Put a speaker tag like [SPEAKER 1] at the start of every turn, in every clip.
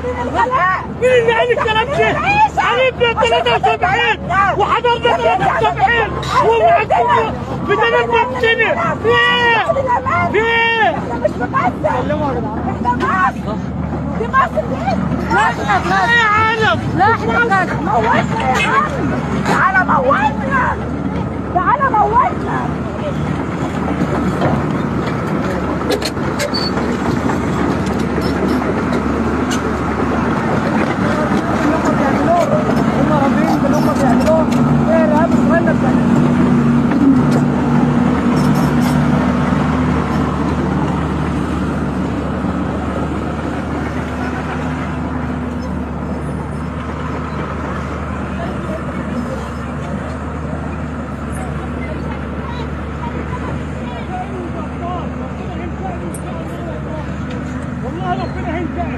[SPEAKER 1] مين اللي قال الكلام ده؟ عرفنا 73 وحضرنا 73 ومعكم بدنا نبتدي في ايه؟ في ايه؟
[SPEAKER 2] مش في مصر احنا مصر دي مصر دي لا احنا في
[SPEAKER 1] ايه يا عالم؟
[SPEAKER 2] لا احنا في موتنا يا عم تعالى موتنا تعالى موتنا
[SPEAKER 3] هم راضيين باللي هم بيعملوه ايه ارهاب اسرائيل بتعمل
[SPEAKER 1] والله ربنا هينتقم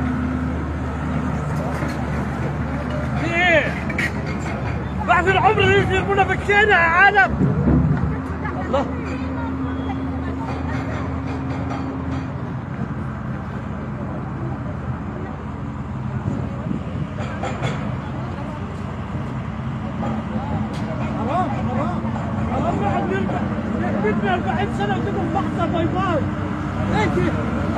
[SPEAKER 1] في ايه؟ بعد العمر اللي يرمونا في الشارع يا عالم الله حرام حرام حرام نقعد نرجع بدنا 40 سنه وتبقى في لحظه باي باي ايه دي؟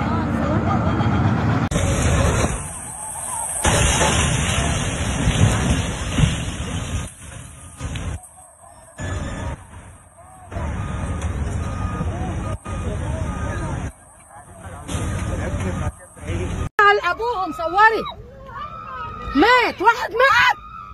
[SPEAKER 2] على ابوهم صوري مات واحد مات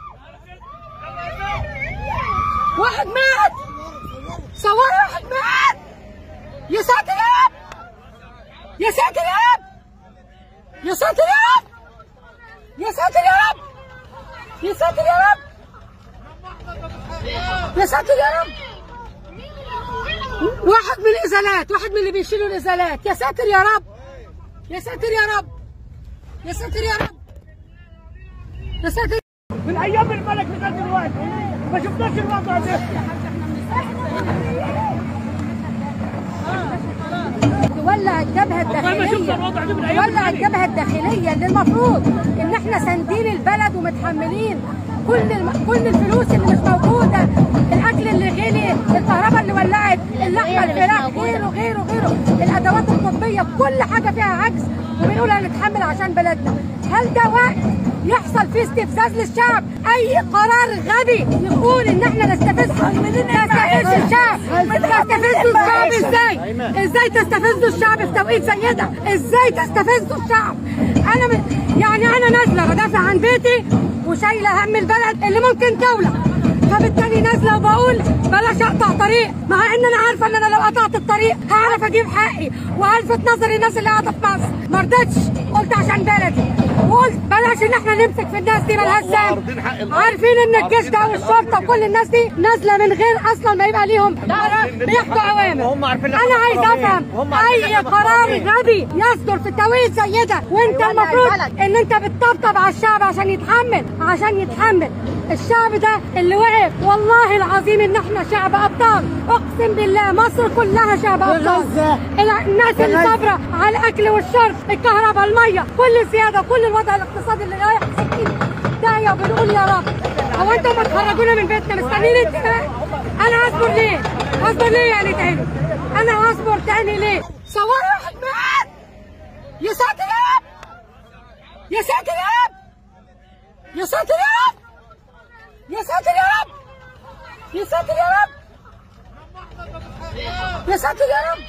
[SPEAKER 2] واحد مات صوري واحد مات يا ساتر يا رب يا ساتر يا رب يا ساتر يا رب يا ساتر يا رب يا ساتر يا رب يا ساتر يا رب واحد من الازالات واحد من اللي بيشيلوا الازالات يا ساتر يا رب يا ساتر يا رب يا ساتر يا رب يا ساتر
[SPEAKER 1] من ايام الملك لغايه دلوقتي ما شفناش الوضع ده
[SPEAKER 2] تولع الجبهه
[SPEAKER 1] والله ما شفنا
[SPEAKER 2] الداخليه
[SPEAKER 1] الوضع ده من ايام
[SPEAKER 2] تولع
[SPEAKER 1] الملك
[SPEAKER 2] الجبهه الداخليه اللي المفروض ان احنا ساندين البلد ومتحملين كل الم... كل الفلوس اللي مش موجوده الاكل اللي غلي الكهرباء اللي ولعت اللحمه الفراخ غيره غيره غيره الادوات الطبيه كل حاجه فيها عجز وبنقول هنتحمل عشان بلدنا هل ده وقت يحصل فيه استفزاز للشعب اي قرار غبي يقول ان احنا نستفز نستفز الشعب تستفزوا الشعب ازاي ازاي تستفزوا الشعب في توقيت زي ده ازاي تستفزوا الشعب انا من يعني انا نازله بدافع عن بيتي وشايله هم البلد اللي ممكن تولع فبالتالي نازله وبقول بلاش اقطع طريق مع ان انا عارفه ان انا لو قطعت الطريق هعرف اجيب حقي والفت نظر الناس اللي قاعده في مصر ما رضيتش قلت عشان بلدي وقلت بلاش ان احنا نمسك في الناس دي مالهاش ذنب عارفين ان الجيش ده والشرطه وكل الناس دي نازله من غير اصلا ما يبقى ليهم بياخدوا اوامر
[SPEAKER 3] هم عارفين
[SPEAKER 2] انا عايز افهم
[SPEAKER 3] هم عارفين
[SPEAKER 2] اي
[SPEAKER 3] إحنا
[SPEAKER 2] قرار
[SPEAKER 3] مخططين.
[SPEAKER 2] غبي يصدر في توقيت زي ده وانت المفروض ان انت بتطبطب على الشعب عشان يتحمل عشان يتحمل الشعب ده اللي وقف والله العظيم ان احنا شعب ابطال اقسم بالله مصر كلها شعب ابطال
[SPEAKER 3] وغزة.
[SPEAKER 2] الع- الناس اللي
[SPEAKER 3] وغزة.
[SPEAKER 2] صابره على الاكل والشرب الكهرباء الميه كل الزياده كل الوضع الاقتصادي اللي رايح في 60 داهيه وبنقول يا رب هو انتوا ما تخرجونا من بيتنا مستنيين انتهاء انا هصبر ليه؟ هصبر ليه يعني تاني؟ انا هصبر تاني ليه؟ صوروا واحد مات يا ساتر يا رب يا ساتر يا رب يا ساتر يا رب يا ساتر يا رب يا ساتر يا رب يا ساتر يا رب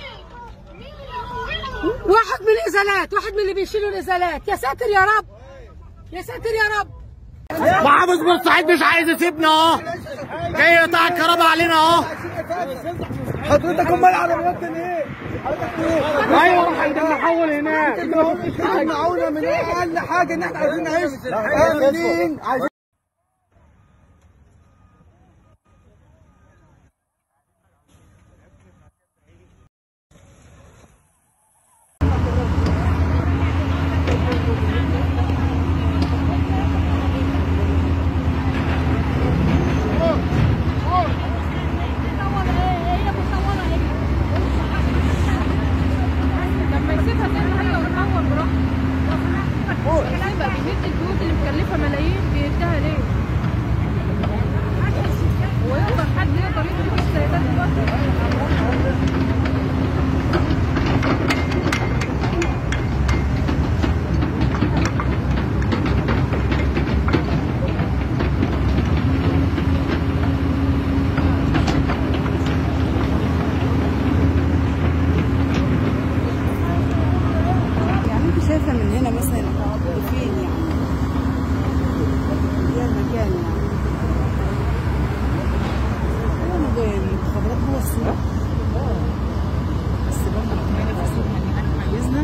[SPEAKER 2] واحد من الازالات واحد من اللي بيشيلوا الازالات يا ساتر يا رب يا ساتر يا رب
[SPEAKER 3] محافظ بورسعيد مش عايز يسيبنا اهو جاي يقطع الكهرباء علينا اهو حضرتك امال العربيات دي ايه؟ ايوه راح نحول هناك معونا من اقل حاجه ان احنا عايزين نعيش امنين عايزين
[SPEAKER 2] لما يسيبها زي ما هي وتنور براحتها
[SPEAKER 4] من هنا مثلا لفين يعني هي المكان يعني هو موضوع المخابرات هو السلاح بس برضه احنا في سوريا يعني احنا عايزنا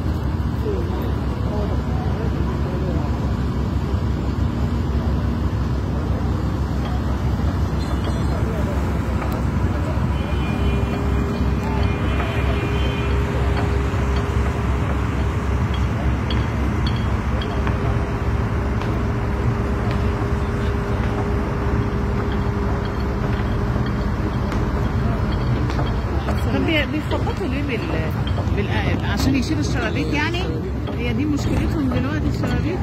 [SPEAKER 5] طب بي- بيخبطوا ليه بال... بال... عشان يشيلوا الشرابيط يعني هي دي مشكلتهم دلوقتي الشرابيط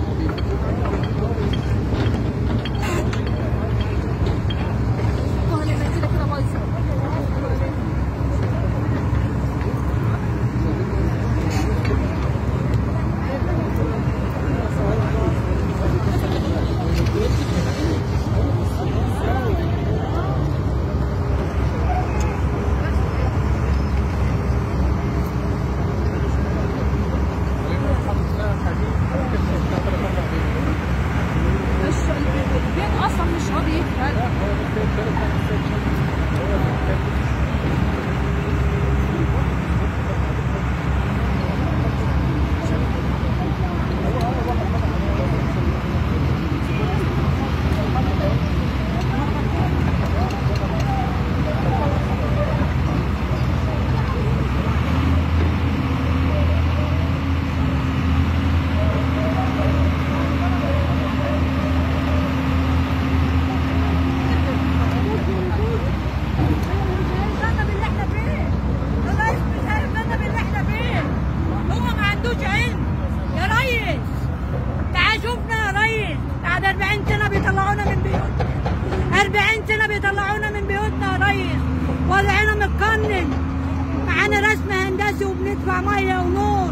[SPEAKER 4] البيت اصلا مش راضي يفهم
[SPEAKER 2] الغضب اللي احنا فيه الرئيس مش عارف الغضب اللي احنا فيه هو ما عندوش علم يا ريس تعال شوفنا يا ريس بعد 40 سنه بيطلعونا من بيوتنا 40 سنه بيطلعونا من بيوتنا يا ريس وضعنا متقنن معانا رسم هندسي وبندفع ميه ونور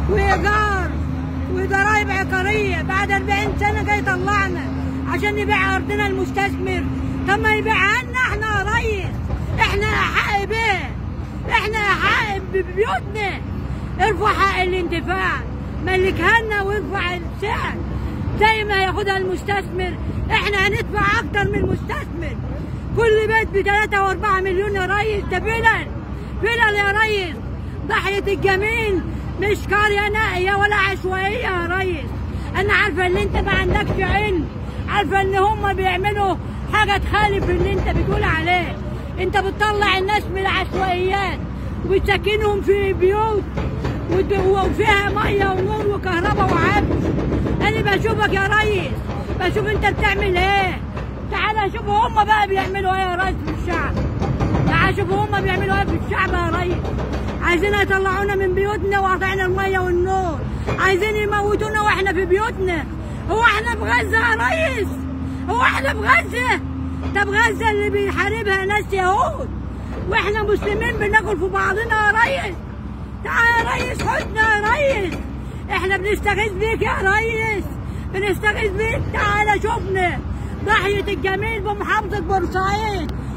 [SPEAKER 2] وايجار وضرايب عقاريه بعد 40 سنه جاي يطلعنا عشان نبيع ارضنا المستثمر طب ما يبيعها لنا احنا يا ريس احنا حق بيه احنا حق ببيوتنا ارفع حق الانتفاع ملكها لنا وارفع السعر زي ما ياخدها المستثمر احنا هندفع اكتر من المستثمر كل بيت ب 3 و4 مليون يا ريس ده فلل فلل يا ريس ضحية الجميل مش قرية نائية ولا عشوائية يا ريس انا عارفة ان انت ما عندكش علم عارفة ان هم بيعملوا حاجة تخالف اللي انت بتقول عليه انت بتطلع الناس من العشوائيات وتسكنهم في بيوت ود- وفيها ميه ونور وكهرباء وعفش انا بشوفك يا ريس بشوف انت بتعمل ايه تعال شوف هم بقى بيعملوا ايه يا ريس في الشعب تعال شوف هم بيعملوا ايه في الشعب يا ريس عايزين يطلعونا من بيوتنا وقاطعين الميه والنور عايزين يموتونا واحنا في بيوتنا هو احنا في غزه يا ريس هو احنا في غزه طب غزه اللي بيحاربها ناس يهود واحنا مسلمين بناكل في بعضنا يا ريس تعال يا ريس حسنا يا ريس احنا بنستغيث بيك يا ريس بنستغيث بيك تعال شوفنا ضحية الجميل بمحافظة بورسعيد